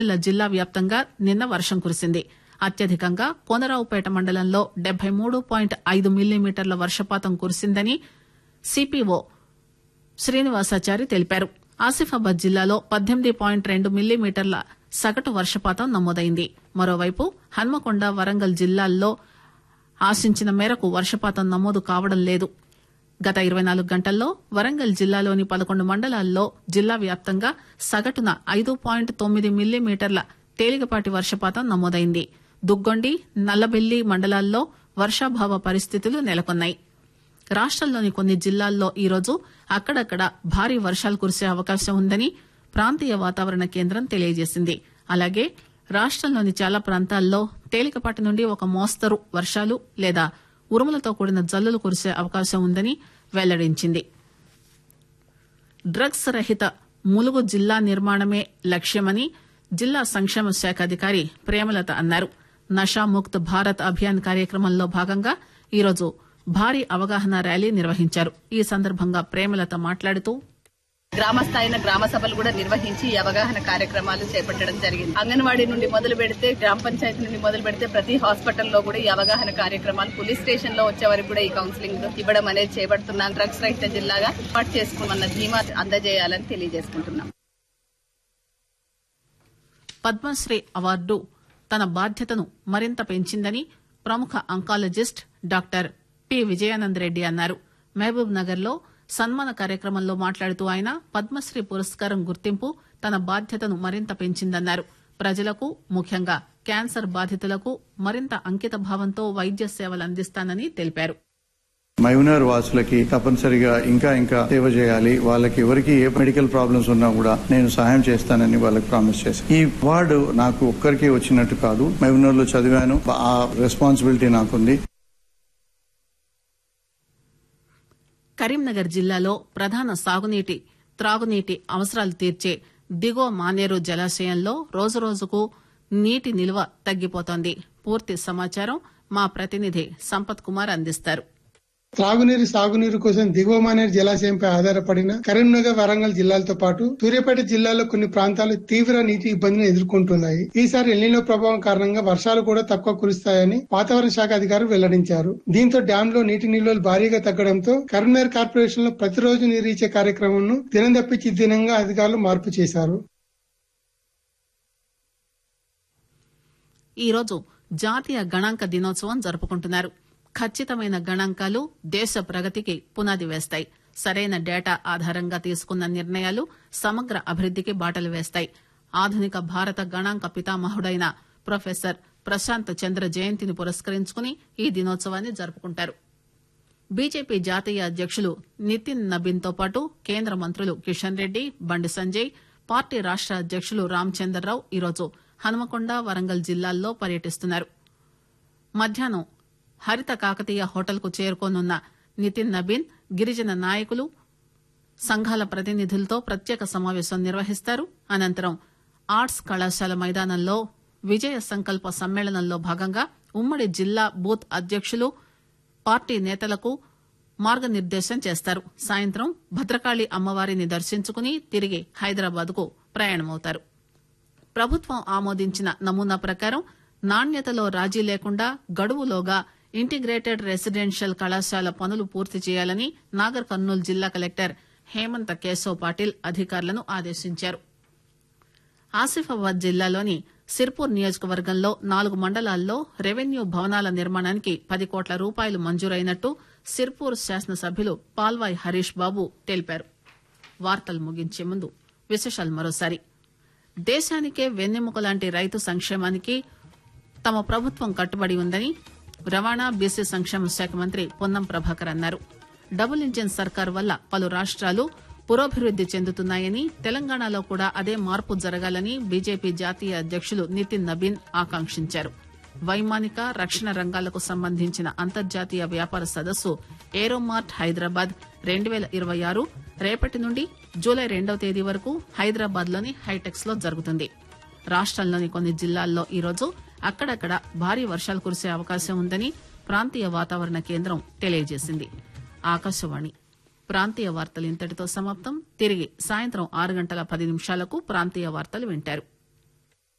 జిల్లా వ్యాప్తంగా నిన్న వర్షం కురిసింది అత్యధికంగా కోనరావుపేట మండలంలో డెబ్బై మూడు పాయింట్ ఐదు మిల్లీమీటర్ల వర్షపాతం కురిసిందని సిపిఓ శ్రీనివాసాచారి తెలిపారు ఆసిఫాబాద్ జిల్లాలో పద్దెనిమిది పాయింట్ రెండు మిల్లీమీటర్ల సగటు వర్షపాతం నమోదైంది మరోవైపు హన్మకొండ వరంగల్ జిల్లాల్లో ఆశించిన మేరకు వర్షపాతం నమోదు కావడం లేదు గత ఇరవై నాలుగు గంటల్లో వరంగల్ జిల్లాలోని పదకొండు మండలాల్లో జిల్లా వ్యాప్తంగా సగటున ఐదు పాయింట్ తొమ్మిది మిల్లీమీటర్ల తేలికపాటి వర్షపాతం నమోదైంది దుగ్గొండి నల్లబెల్లి మండలాల్లో వర్షాభావ పరిస్థితులు నెలకొన్నాయి రాష్టంలోని కొన్ని జిల్లాల్లో ఈరోజు అక్కడక్కడ భారీ వర్షాలు కురిసే అవకాశం ఉందని ప్రాంతీయ వాతావరణ కేంద్రం తెలియజేసింది అలాగే రాష్టంలోని చాలా ప్రాంతాల్లో తేలికపాటి నుండి ఒక మోస్తరు వర్షాలు లేదా ఉరుములతో కూడిన జల్లులు కురిసే అవకాశం ఉందని వెల్లడించింది డ్రగ్స్ రహిత ములుగు జిల్లా నిర్మాణమే లక్ష్యమని జిల్లా సంక్షేమ శాఖ అధికారి ప్రేమలత అన్నారు నషాముక్త్ భారత్ అభియాన్ కార్యక్రమంలో భాగంగా ఈరోజు భారీ అవగాహన ర్యాలీ నిర్వహించారు ఈ సందర్భంగా ప్రేమలత మాట్లాడుతూ గ్రామ స్థాయిన గ్రామ సభలు కూడా నిర్వహించి ఈ అవగాహన కార్యక్రమాలు చేపట్టడం జరిగింది అంగన్వాడీ నుండి మొదలు పెడితే గ్రామ పంచాయతీ నుండి మొదలు పెడితే ప్రతి హాస్పిటల్లో కూడా ఈ అవగాహన కార్యక్రమాలు పోలీస్ స్టేషన్ లో వచ్చే వరకు కూడా ఈ కౌన్సిలింగ్ ఇవ్వడం అనేది చేపడుతున్నాం డ్రగ్స్ రహిత జిల్లాగా ఏర్పాటు చేసుకున్న ధీమా అందజేయాలని తెలియజేసుకుంటున్నాం పద్మశ్రీ అవార్డు తన బాధ్యతను మరింత పెంచిందని ప్రముఖ oncologist doctor P Vijayanand Reddy అన్నారు మహబూబ్ నగర్ లో సన్మాన కార్యక్రమంలో మాట్లాడుతూ ఆయన పద్మశ్రీ పురస్కారం గుర్తింపు తన బాధ్యతను మరింత పెంచిందన్నారు ప్రజలకు ముఖ్యంగా క్యాన్సర్ బాధితులకు మరింత అంకిత భావంతో వైద్య సేవలు అందిస్తానని తెలిపారు మైనర్ వాసులకి తప్పనిసరిగా ఇంకా ఇంకా సేవ చేయాలి వాళ్ళకి ఎవరికి ఏ మెడికల్ ప్రాబ్లమ్స్ ఉన్నా కూడా నేను సహాయం చేస్తానని వాళ్ళకి ప్రామిస్ చేశాను ఈ అవార్డు నాకు ఒక్కరికి వచ్చినట్టు కాదు మైనర్ లో చదివాను ఆ రెస్పాన్సిబిలిటీ నాకుంది కరీంనగర్ జిల్లాలో ప్రధాన సాగునీటి త్రాగునీటి అవసరాలు తీర్చే దిగువ మానేరు జలాశయంలో రోజురోజుకు నీటి నిల్వ తగ్గిపోతోంది పూర్తి సమాచారం మా ప్రతినిధి సంపత్ కుమార్ అందిస్తారు త్రాగునీరు సాగునీరు కోసం దిగువ మానేరు జలాశయంపై ఆధారపడిన కరీంనగర్ వరంగల్ జిల్లాలతో పాటు సూర్యాపేట జిల్లాలో కొన్ని ప్రాంతాలు తీవ్ర నీటి ఇబ్బందులు ఎదుర్కొంటున్నాయి ఈసారి ఎల్నినో ప్రభావం కారణంగా వర్షాలు కూడా తక్కువ కురుస్తాయని వాతావరణ శాఖ అధికారులు వెల్లడించారు దీంతో డ్యామ్ లో నీటి నిల్వలు భారీగా తగ్గడంతో కరీంనగర్ కార్పొరేషన్ లో ప్రతిరోజు నీరు ఇచ్చే కార్యక్రమంను దినం తప్పించి దినంగా అధికారులు మార్పు చేశారు ఈరోజు జాతీయ గణాంక దినోత్సవం జరుపుకుంటున్నారు ఖచ్చితమైన గణాంకాలు దేశ ప్రగతికి పునాది వేస్తాయి సరైన డేటా ఆధారంగా తీసుకున్న నిర్ణయాలు సమగ్ర అభివృద్దికి బాటలు వేస్తాయి ఆధునిక భారత గణాంక పితామహుడైన ప్రొఫెసర్ ప్రశాంత్ చంద్ర జయంతిని పురస్కరించుకుని ఈ దినోత్సవాన్ని జరుపుకుంటారు బీజేపీ జాతీయ అధ్యకులు నితిన్ నబీన్ తో పాటు కేంద్ర మంత్రులు కిషన్ రెడ్డి బండి సంజయ్ పార్టీ రాష్ట అధ్యకులు రామచందర్రావు ఈరోజు హనుమకొండ వరంగల్ జిల్లాల్లో పర్యటిస్తున్నారు మధ్యాహ్నం హరిత కాకతీయ హోటల్ కు చేరుకోనున్న నితిన్ నబీన్ గిరిజన నాయకులు సంఘాల ప్రతినిధులతో ప్రత్యేక సమావేశం నిర్వహిస్తారు అనంతరం ఆర్ట్స్ కళాశాల మైదానంలో విజయ సంకల్ప సమ్మేళనంలో భాగంగా ఉమ్మడి జిల్లా బూత్ అధ్యకులు పార్టీ నేతలకు మార్గనిర్దేశం చేస్తారు సాయంత్రం భద్రకాళి అమ్మవారిని దర్శించుకుని తిరిగి హైదరాబాద్ కు ప్రయాణమవుతారు ప్రభుత్వం ఆమోదించిన నమూనా ప్రకారం నాణ్యతలో రాజీ లేకుండా గడువులోగా ఇంటిగ్రేటెడ్ రెసిడెన్షియల్ కళాశాల పనులు పూర్తి చేయాలని నాగర్ కర్నూలు జిల్లా కలెక్టర్ హేమంత్ కేశవ్ పాటిల్ అధికారులను ఆదేశించారు ఆసిఫాబాద్ జిల్లాలోని సిర్పూర్ నియోజకవర్గంలో నాలుగు మండలాల్లో రెవెన్యూ భవనాల నిర్మాణానికి పది కోట్ల రూపాయలు మంజూరైనట్టు సిర్పూర్ శాసనసభ్యులు పాల్వాయ్ హరీష్ బాబు తెలిపారు వార్తలు ముగించే ముందు విశేషాలు మరోసారి దేశానికే వెన్నెముక లాంటి రైతు సంక్షేమానికి తమ ప్రభుత్వం కట్టుబడి ఉందని రవాణా బీసీ సంక్షేమ శాఖ మంత్రి పొన్నం ప్రభాకర్ అన్నారు డబుల్ ఇంజిన్ సర్కార్ వల్ల పలు రాష్ట్రాలు పురోభివృద్ది చెందుతున్నాయని తెలంగాణలో కూడా అదే మార్పు జరగాలని బీజేపీ జాతీయ అధ్యకులు నితిన్ నబీన్ ఆకాంక్షించారు వైమానిక రక్షణ రంగాలకు సంబంధించిన అంతర్జాతీయ వ్యాపార సదస్సు ఏరోమార్ట్ హైదరాబాద్ రెండు పేల ఇరవై ఆరు రేపటి నుండి జూలై రెండవ తేదీ వరకు హైదరాబాద్ లోని హైటెక్స్ లో జరుగుతుంది రాష్టంలోని కొన్ని జిల్లాల్లో ఈరోజు అక్కడక్కడ భారీ వర్షాలు కురిసే అవకాశం ఉందని ప్రాంతీయ వాతావరణ కేంద్రం తెలియజేసింది ఆకాశవాణి ప్రాంతీయ వార్తలు ఇంతటితో సమాప్తం తిరిగి సాయంత్రం ఆరు గంటల పది నిమిషాలకు ప్రాంతీయ వార్తలు వింటారు